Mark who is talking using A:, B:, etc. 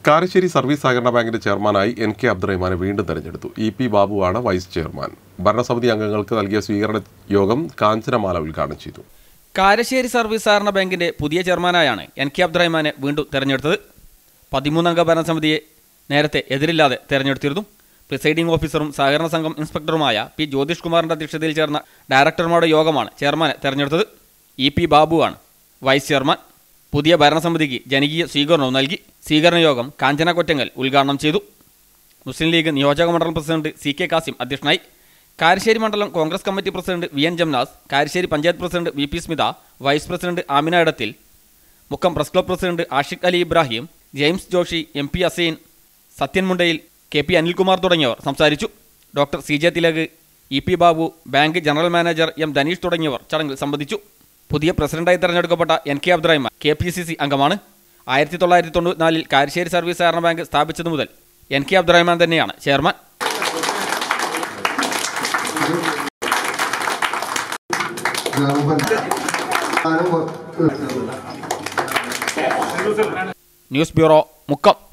A: Karassery service സഹകരണ ബാങ്കിന്റെ ചെയർമാനായി എൻ കെ അബ്ദുറഹ്മാനെ വീണ്ടും തെരഞ്ഞെടുത്തു ഇ പി ബാബുവാണ് വൈസ് ചെയർമാൻ ഭരണസമിതി അംഗങ്ങൾക്ക് നൽകിയ സ്വീകരണ യോഗം കാഞ്ചനമാല ഉദ്ഘാടനം ചെയ്തു
B: കാരശ്ശേരി സർവീസ് സഹകരണ ബാങ്കിന്റെ പുതിയ ചെയർമാനായാണ് എൻ കെ അബ്ദുറഹ്മാനെ വീണ്ടും തെരഞ്ഞെടുത്തത് പതിമൂന്നംഗ ഭരണസമിതിയെ നേരത്തെ എതിരില്ലാതെ തെരഞ്ഞെടുത്തിരുന്നു പ്രിസൈഡിംഗ് ഓഫീസറും സഹകരണ സംഘം ഇൻസ്പെക്ടറുമായ പി ജ്യോതിഷ് കുമാറിന്റെ അധ്യക്ഷതയിൽ ചേർന്ന ഡയറക്ടർമാരുടെ യോഗമാണ് ചെയർമാനെ തെരഞ്ഞെടുത്തത് ഇ പി ബാബുവാണ് വൈസ് ചെയർമാൻ പുതിയ ഭരണസമിതിക്ക് ജനകീയ സ്വീകരണവും നൽകി സ്വീകരണ യോഗം കാഞ്ചന കൊറ്റങ്ങൽ ഉദ്ഘാടനം ചെയ്തു മുസ്ലിം ലീഗ് നിയോജക മണ്ഡലം പ്രസിഡന്റ് സി കെ കാസിം അധ്യക്ഷനായി കാരശ്ശേരി മണ്ഡലം Congress committee president V N Jamnas Karassery panchayat president V P Smitha vice president Amina Edathil Mukkam press club president Ashiq Ali Ibrahim James Joshi M P Aseen Sathyan Mundayil K P Anilkumar തുടങ്ങിയവർ സംസാരിച്ചു doctor C J Thilak E P Babu bank general manager M Dhaneesh തുടങ്ങിയവർ ചടങ്ങിൽ സംബന്ധിച്ചു പുതിയ പ്രസിഡന്റായി തെരഞ്ഞെടുക്കപ്പെട്ട N K Abdurahman K P C C അംഗമാണ് ആയിരത്തി തൊള്ളായിരത്തി തൊണ്ണൂറ്റിനാലിൽ കാരശ്ശേരി സർവീസ് സഹകരണ ബാങ്ക് സ്ഥാപിച്ചതു മുതൽ എൻ കെ അബ്ദുറഹ്മാൻ തന്നെയാണ് ചെയർമാൻ ന്യൂസ് ബ്യൂറോ മുക്കം